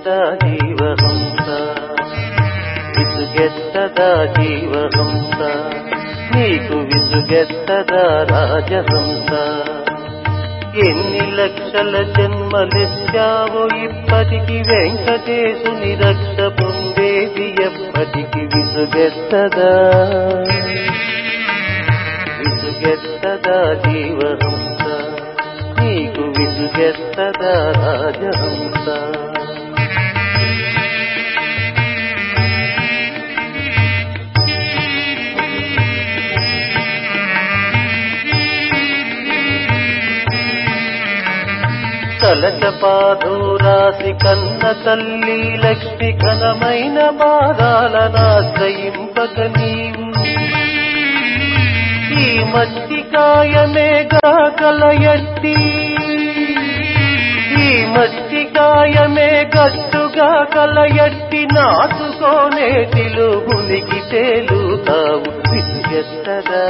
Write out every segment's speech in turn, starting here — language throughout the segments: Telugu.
విసుగెత్తదా జీవహంస విసుగెత్తదా జీవహంస నీకు విసుగెత్తదా రాజహంస ఎన్ని లక్షల జన్మలెచ్చావో ఇప్పటికి వెంకటేశుని రక్ష పొందేది ఎప్పటికి విసుగెత్తదా విసుగెత్తదా జీవహంస నీకు విసుగెత్తదా రాజహంస కలచపాధూరాసి కన్న తల్లి లక్ష్మి ఘనమైన పాదాలనాశ్రయింపక నీవు ఈ మట్టి కాయమేగా కలయట్టి ఈ మట్టి కాయమే గట్టుగా కలయట్టి నాటుకోనేటిలో మునిగి తేలుతావు విసుగెత్తదా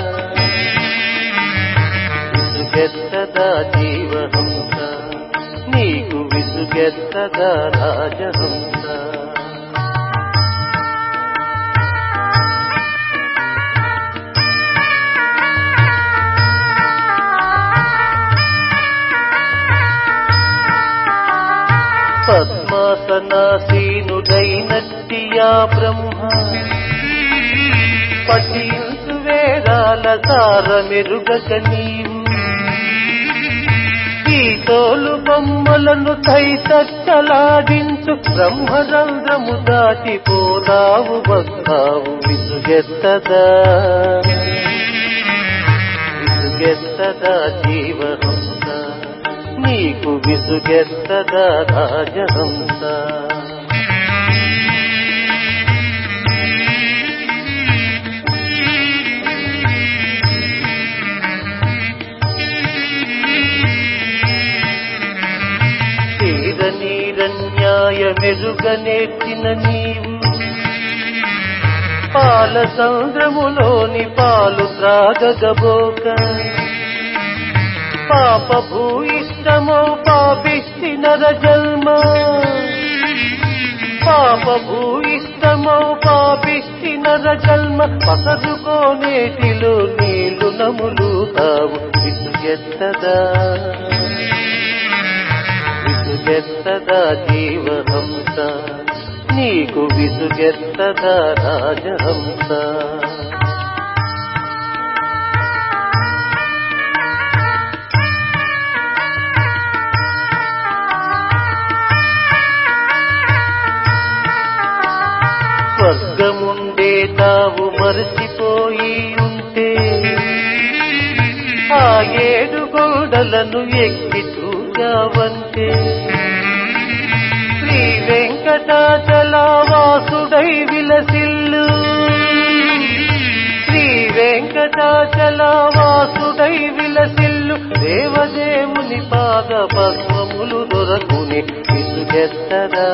విసుగెత్తదా జీవహంస నీకు విసుగెత్తదా రాజహంస పద్మాసనాసీనుడైనట్టియా బ్రహ్మ పఠించు వేదాల సారమెరుగక నీవు ఈ తోలు బొమ్మలను తైతచ్చలాడించు బ్రహ్మరంధ్రము దాటిపోతావు వస్తావు విసుగెత్తదా విసుగెత్తదా జీవహంస నీకు విసుగెత్తదా రాజహంస తీర నీరన్యాయ మెరుగనేర్చిన నీవు పాల సంద్రములోని పాలు త్రాగగబోక పాప భూయిష్టమో పాపిష్టి నర జన్మ పాప భూయిష్టమో పాపిష్టి నర జన్మ పసరుకోనేటిలో నీళ్లు నములుతావు విసుగెత్తదా విసుగెత్తదా జీవహంస నీకు విసుగెత్తదా రాజహంస స్వర్గముండే తావు మరచిపోయి ఉంటే ఆ ఏడు గోడలను ఎక్కి చూచావంటే శ్రీ వెంకటాచలవాసుడై విలసిల్లు శ్రీ వెంకటాచలవాసుడై విలసిల్లు దేవదేవుని పాద పద్మములు దొరకుని విసుగెత్తదా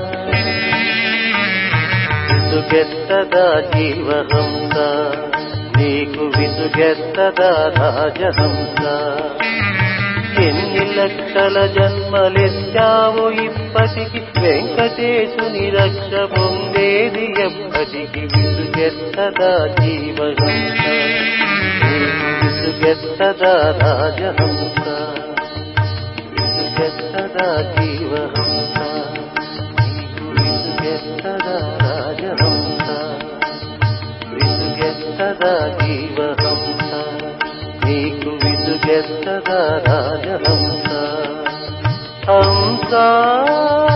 విసుగెత్తదా జీవహంస నీకు విసుగెత్తదా రాజహంస ఎన్ని లక్షల జన్మలెత్తావో ఇప్పటికి వెంకటేశుని రక్ష పొందేది ఎప్పటికి విసుగెత్తదా జీవహంస నీకు విసుగెత్తదా రాజహంస విసుగెత్తదా జీవహంస నీకు విసుగెత్తదా రాజహంస విసుగెత్తదా జీవహంస నీకు విసుగెత్తదా రాజహంస హంస